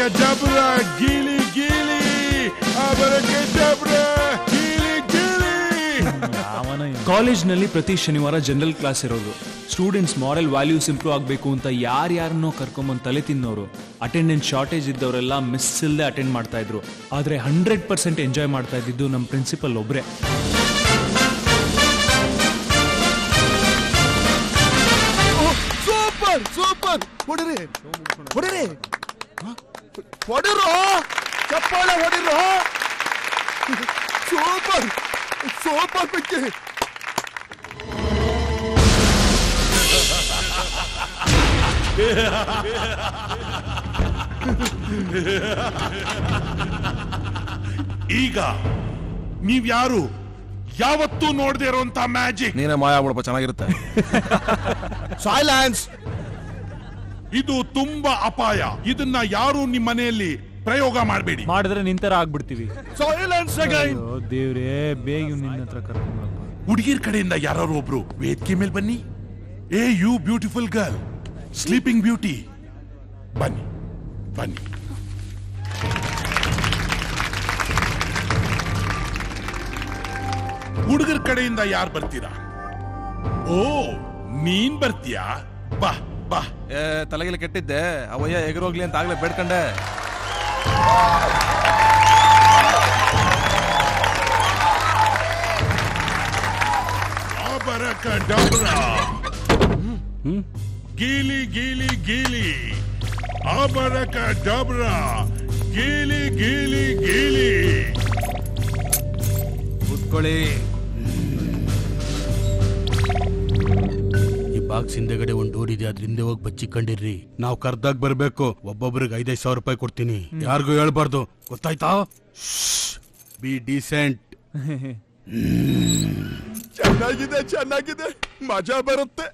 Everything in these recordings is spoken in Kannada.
Abracadabra, gili gili. Abracadabra, gili gili. ಕಾಲೇಜ್ನಲ್ಲಿ ಪ್ರತಿ ಶನಿವಾರ ಜನರಲ್ ಕ್ಲಾಸ್ ಇರೋದು ಸ್ಟೂಡೆಂಟ್ಸ್ ಮಾರಲ್ ವ್ಯಾಲ್ಯೂಸ್ ಇಂಪ್ರೂವ್ ಆಗಬೇಕು ಅಂತ ಯಾರ್ಯಾರನ್ನೋ ಕರ್ಕೊಂಬಂದು ತಲೆ ತಿನ್ನೋರು ಅಟೆಂಡೆನ್ಸ್ ಶಾರ್ಟೇಜ್ ಇದ್ದವರೆಲ್ಲ ಮಿಸ್ ಇಲ್ಲದೆ ಅಟೆಂಡ್ ಮಾಡ್ತಾ ಇದ್ರು ಆದ್ರೆ ಹಂಡ್ರೆಡ್ ಪರ್ಸೆಂಟ್ ಎಂಜಾಯ್ ಮಾಡ್ತಾ ಇದ್ದಿದ್ದು ನಮ್ಮ ಪ್ರಿನ್ಸಿಪಲ್ ಒಬ್ರೆ ಸೂಪರ್ ಸೂಪರ್ ಹೊಡಿರಿ ಹೊಡಿರಿ ಹೊಡಿರೋ ಚಪ್ಪಾಳೆ ಹೊಡಿರೋ ಸೂಪರ್ ಸೂಪರ್ ಪಿಕ್ಕಿ ಈಗ ನೀವ್ಯಾರು ಯಾವತ್ತೂ ನೋಡದೇ ಇರುವಂತ ಮ್ಯಾಜಿಕ್ ನೀನೇ ಮಾಯ ಆಗ್ಬಿಡಪ್ಪ ಚೆನ್ನಾಗಿರುತ್ತೆ ಸೈಲೆನ್ಸ್ ಇದು ತುಂಬಾ ಅಪಾಯ ಇದನ್ನ ಯಾರು ನಿಮ್ಮ ಮನೆಯಲ್ಲಿ ಪ್ರಯೋಗ ಮಾಡಬೇಡಿ ಮಾಡಿದ್ರೆ ನಿಂತರ ಆಗ್ಬಿಡ್ತೀವಿ ಸೈಲೆನ್ಸ್ ಅಗೈನ್ ಅಯ್ಯೋ ದೇವ್ರೇ ಬೇಗ ನಿನ್ನ ಹತ್ರ ಕರ್ಕೊಂಬರಪ್ಪ ಹುಡುಗಿರ್ ಕಡೆಯಿಂದ ಯಾರು ಒಬ್ರು ವೇದಿಕೆ ಮೇಲೆ ಬನ್ನಿ hey you beautiful girl sleeping beauty ಬನ್ನಿ ಬನ್ನಿ ಹುಡುಗರ ಕಡೆಯಿಂದ ಯಾರು ಬರ್ತೀರಾ ಓ ನೀನ್ ಬರ್ತೀಯಾ ಬಾ ಬಾ ಏ ತಲೆಗಿಲೆ ಕೆಟ್ಟಿದ್ದೆ ಅವಯ್ಯ ಎಗರೋಗ್ಲಿ ಅಂತ ಆಗ್ಲೇ ಬೇಡ್ಕಂಡೆ ಆಬರಕ ಡಬ್ರ ಗೀಲಿ ಗೀಲಿ ಗೀಲಿ ಆಬರಕ ಡಬ್ರ ಗೀಲಿ ಗೀಲಿ ಗೀಲಿ ಕೂತ್ಕೊಳ್ಳಿ ಈ ಬಾಕ್ಸ್ ಹಿಂದೆಗಡೆ ಒಂದು ಡೋರ್ ಇದೆ ಅದ್ರ ಹಿಂದೆ ಹೋಗಿ ಬಚ್ಚಿಕೊಂಡಿರ್ರಿ ನಾವು ಕರ್ದಾಗ ಬರ್ಬೇಕು ಒಬ್ಬೊಬ್ರಿಗೆ ಐದೈದು ಸಾವಿರ ರೂಪಾಯಿ ಕೊಡ್ತೀನಿ ಯಾರಿಗೂ ಹೇಳ್ಬಾರ್ದು ಗೊತ್ತಾಯ್ತಾ ಬಿ ಡೀಸೆಂಟ್ ಚೆನ್ನಾಗಿದೆ ಚೆನ್ನಾಗಿದೆ ಮಜಾ ಬರುತ್ತೆ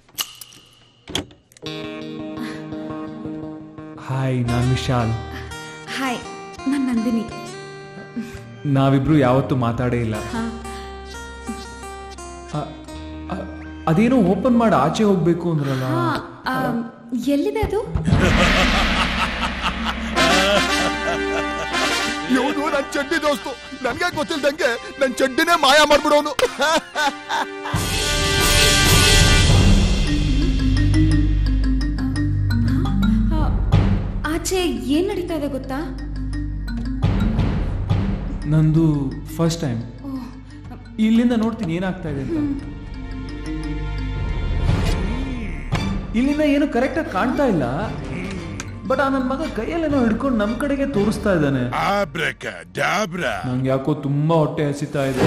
ಹಾಯ್ ನಾನು ವಿಶಾಲ್ ಹಾಯ್ ನಾನು ನಂದಿನಿ ನಾವಿಬ್ರು ಯಾವತ್ತೂ ಮಾತಾಡೇ ಇಲ್ಲ ಹಾ ಅ- ಅ- ಅದೇನೋ ಓಪನ್ ಮಾಡಿ ಆಚೆ ಹೋಗ್ಬೇಕು ಅಂದ್ರಲ್ಲ ಹಾ ಆಮ್, ಎಲ್ಲಿದೆ ಅದು ಇವನು ನನ್ ಚಡ್ಡಿ ದೋಸ್ತು ನನ್ಗೆ ಗೊತ್ತಿಲ್ದಂಗೆ ನನ್ ಚಡ್ಡಿನೇ ಮಾಯ ಮಾಡ್ಬಿಡೋನು ಆ, ಆಚೆ ಏನ್ ನಡೀತಾ ಇದೆ ಗೊತ್ತಾ ನಂದು ಫಸ್ಟ್ ಟೈಮ್ ಇಲ್ಲಿಂದ ನೋಡ್ತೀನಿ ಏನಾಗ್ತಾ ಇದೆ ಅಂತ ಇಲ್ಲಿಂದ ಏನು ಕರೆಕ್ಟಾಗಿ ಕಾಣ್ತಾ ಇಲ್ಲ ಬಟ್ ಆ ನನ್ನ ಮಗ ಕೈಯಲ್ಲೇನೋ ಹಿಡ್ಕೊಂಡು ನಮ್ ಕಡೆಗೆ ತೋರಿಸ್ತಾ ಇದ್ದಾನೆ ಆಬ್ರಕ ಡಾಬ್ರ ನಂಗೆ ಯಾಕೋ ತುಂಬಾ ಹೊಟ್ಟೆ ಹಸಿತಾ ಇದೆ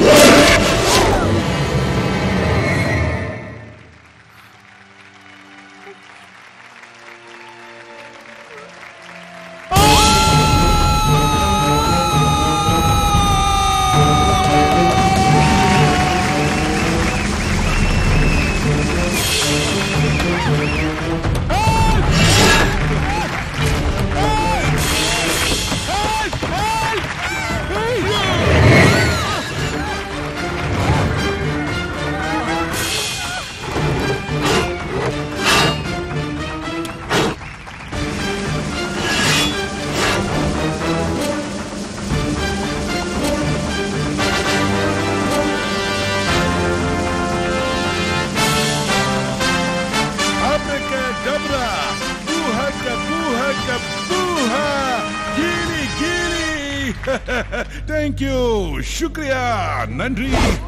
ಆಬ್ರಕ ಡಬ್ರ ಬೂಹಕ ಬೂಹಕ ಬೂಹ ಗೀಲಿ ಗೀಲಿ ಥ್ಯಾಂಕ್ ಯು ಶುಕ್ರಿಯಾ ನನ್ರಿ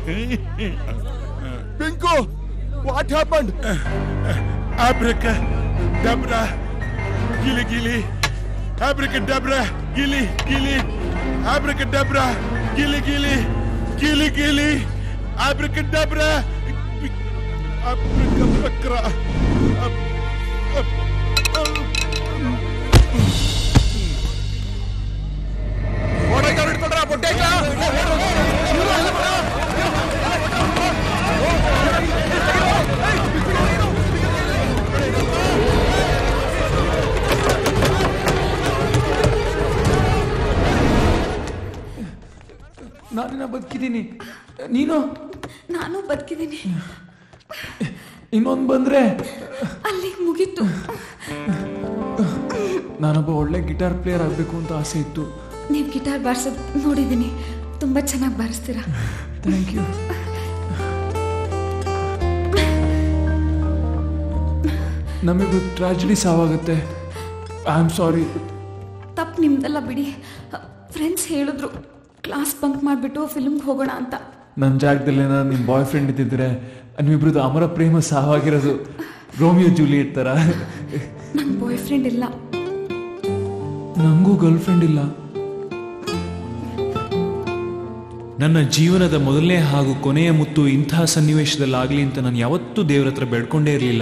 Pinku what happened abracadabra ಗಿಲಿ ಗಿಲಿ ಆಬ್ರಕ ಡಬ್ರ ಗಿಲಿ ಗಿಲಿ ಆಬ್ರಕ ಡಬ್ರ ಗಿಲಿ ಗಿಲಿ ಗಿಲಿ ಗಿಲಿ ಆಬ್ರಕ ಡಬ್ರ ಆಬ್ರಕ ಬಕ್ರ ಅಬ್- ಅಬ್- ಅಬ್- ಹಿಡ್ಕೊಂಡ್ರ ಬೊಟ್ಟೆ ನಾನಿನ್ನ ಬದುಕಿದ್ದೀನಿ ನೀನು ನಾನು ಬದುಕಿದ್ದೀನಿ ಇನ್ನೊಂದು ಬಂದ್ರೆ ಅಲ್ಲಿ ಮುಗೀತು ನಾನೊಬ್ಬ ಒಳ್ಳೆ ಗಿಟಾರ್ ಪ್ಲೇಯರ್ ಆಗಬೇಕು ಅಂತ ಆಸೆ ಇತ್ತು ನೀವು ಗಿಟಾರ್ ಬಾರಿಸೋದು ನೋಡಿದ್ದೀನಿ ತುಂಬ ಚೆನ್ನಾಗಿ ಬಾರಿಸ್ತೀರಾ ಥ್ಯಾಂಕ್ ಯು ನಮಗೂ ಟ್ರಾಜಿಡಿ ಸಾವಾಗುತ್ತೆ ಐ ಆಮ್ ಸಾರಿ ತಪ್ಪು ನಿಮ್ದೆಲ್ಲ ಬಿಡಿ ಫ್ರೆಂಡ್ಸ್ ಹೇಳಿದ್ರು ಕ್ಲಾಸ್ ಬಂಕ್ ಮಾಡಿಬಿಟ್ಟು ಫಿಲ್ಮ್ಗೆ ಹೋಗೋಣ ಅಂತ ನನ್ನ ಜಾಗದಲ್ಲಿ ನಾನು ನಿಮ್ಮ ಬಾಯ್ ಫ್ರೆಂಡ್ ಇದ್ದಿದ್ರೆ ನಿಮ್ಮಿಬ್ರದ್ದು ಅಮರ ಪ್ರೇಮ ಸಾವಾಗಿರೋದು ರೋಮಿಯೋ ಜೂಲಿಯಟ್ ಥರ ನನ್ನ ಬಾಯ್ ಫ್ರೆಂಡ್ ಇಲ್ಲ ನನಗೂ ಗರ್ಲ್ ಫ್ರೆಂಡ್ ಇಲ್ಲ ನನ್ನ ಜೀವನದ ಮೊದಲನೇ ಹಾಗೂ ಕೊನೆಯ ಮುತ್ತು ಇಂತಹ ಸನ್ನಿವೇಶದಲ್ಲಾಗಲಿ ಅಂತ ನಾನು ಯಾವತ್ತೂ ದೇವ್ರ ಹತ್ರ ಬೇಡ್ಕೊಂಡೇ ಇರಲಿಲ್ಲ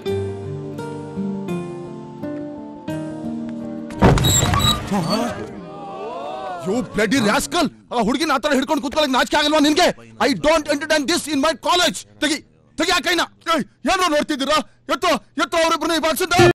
ಯು ಬ್ಲಡಿ ರಾಸ್ಕಲ್ ಆ ಹುಡುಗಿನ ಆತರ ಹಿಡ್ಕೊಂಡು ಕೂತ್ಕೊಳ್ಳೋಕೆ ನಾಚಿಕೆ ಆಗಲ್ವಾ ನಿನ್ಗೆ I don't entertain this in my college ತೆಗಿ ತೆಗಿ ಆ ಕೈನ ಏಯ್, ಏನೋ ನೋಡ್ತಿದ್ದೀರಾ ಎತ್ತೋ ಎತ್ತೋ ಅವರಿಬ್ಬರನ್ನ ಈ ಬಾಕ್ಸಿಂದ